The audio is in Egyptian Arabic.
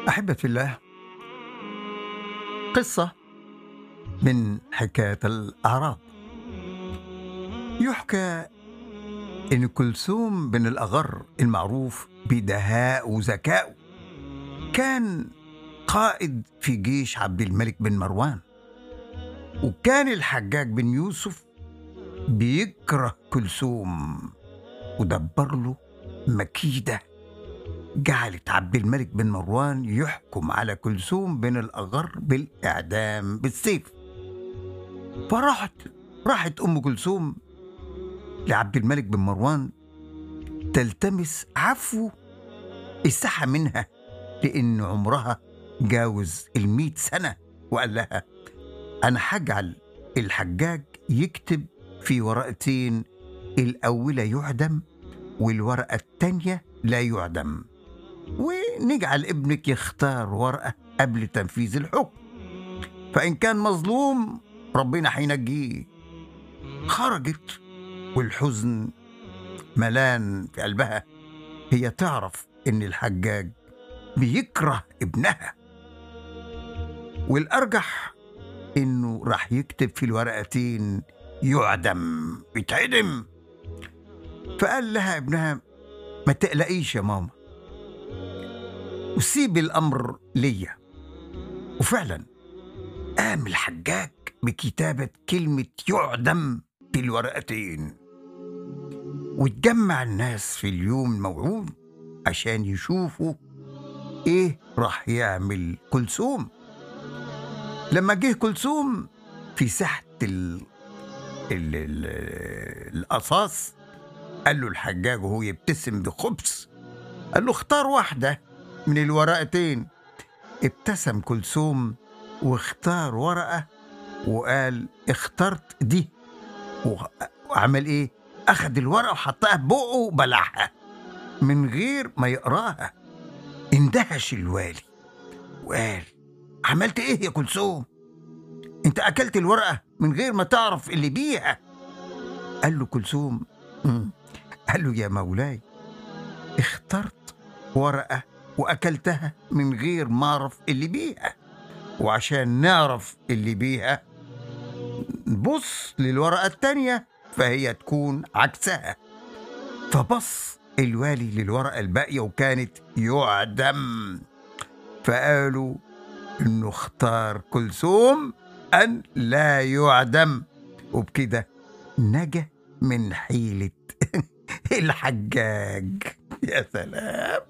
أحبة الله قصة من حكاية الأعراب يحكى إن كلثوم بن الأغر المعروف بدهاء وذكاء كان قائد في جيش عبد الملك بن مروان وكان الحجاج بن يوسف بيكره كلثوم ودبر له مكيده جعلت عبد الملك بن مروان يحكم على كلثوم بن الأغر بالإعدام بالسيف فراحت راحت أم كلثوم لعبد الملك بن مروان تلتمس عفو استحى منها لأن عمرها جاوز المئة سنة وقال لها أنا هجعل الحجاج يكتب في ورقتين الأولى يعدم والورقة التانية لا يعدم ونجعل ابنك يختار ورقة قبل تنفيذ الحكم فإن كان مظلوم ربنا هينجيه خرجت والحزن ملان في قلبها هي تعرف إن الحجاج بيكره ابنها والأرجح إنه راح يكتب في الورقتين يعدم يتعدم فقال لها ابنها ما تقلقيش يا ماما وسيب الأمر ليا وفعلا قام الحجاج بكتابة كلمة يعدم في الورقتين واتجمع الناس في اليوم الموعود عشان يشوفوا ايه راح يعمل كلثوم لما جه كلثوم في ساحة ال... ال... ال... القصاص قال له الحجاج وهو يبتسم بخبث قال له اختار واحدة من الورقتين ابتسم كلثوم واختار ورقة وقال اخترت دي وعمل ايه اخد الورقة وحطها في بقه وبلعها من غير ما يقراها اندهش الوالي وقال عملت ايه يا كلثوم انت اكلت الورقة من غير ما تعرف اللي بيها قال له كلثوم "مم." قال له يا مولاي اخترت ورقة وأكلتها من غير ما أعرف اللي بيها وعشان نعرف اللي بيها نبص للورقة التانية فهي تكون عكسها فبص الوالي للورقة الباقية وكانت يعدم فقالوا إنه اختار كلثوم أن لا يعدم وبكده نجا من حيلة الحجاج يا سلام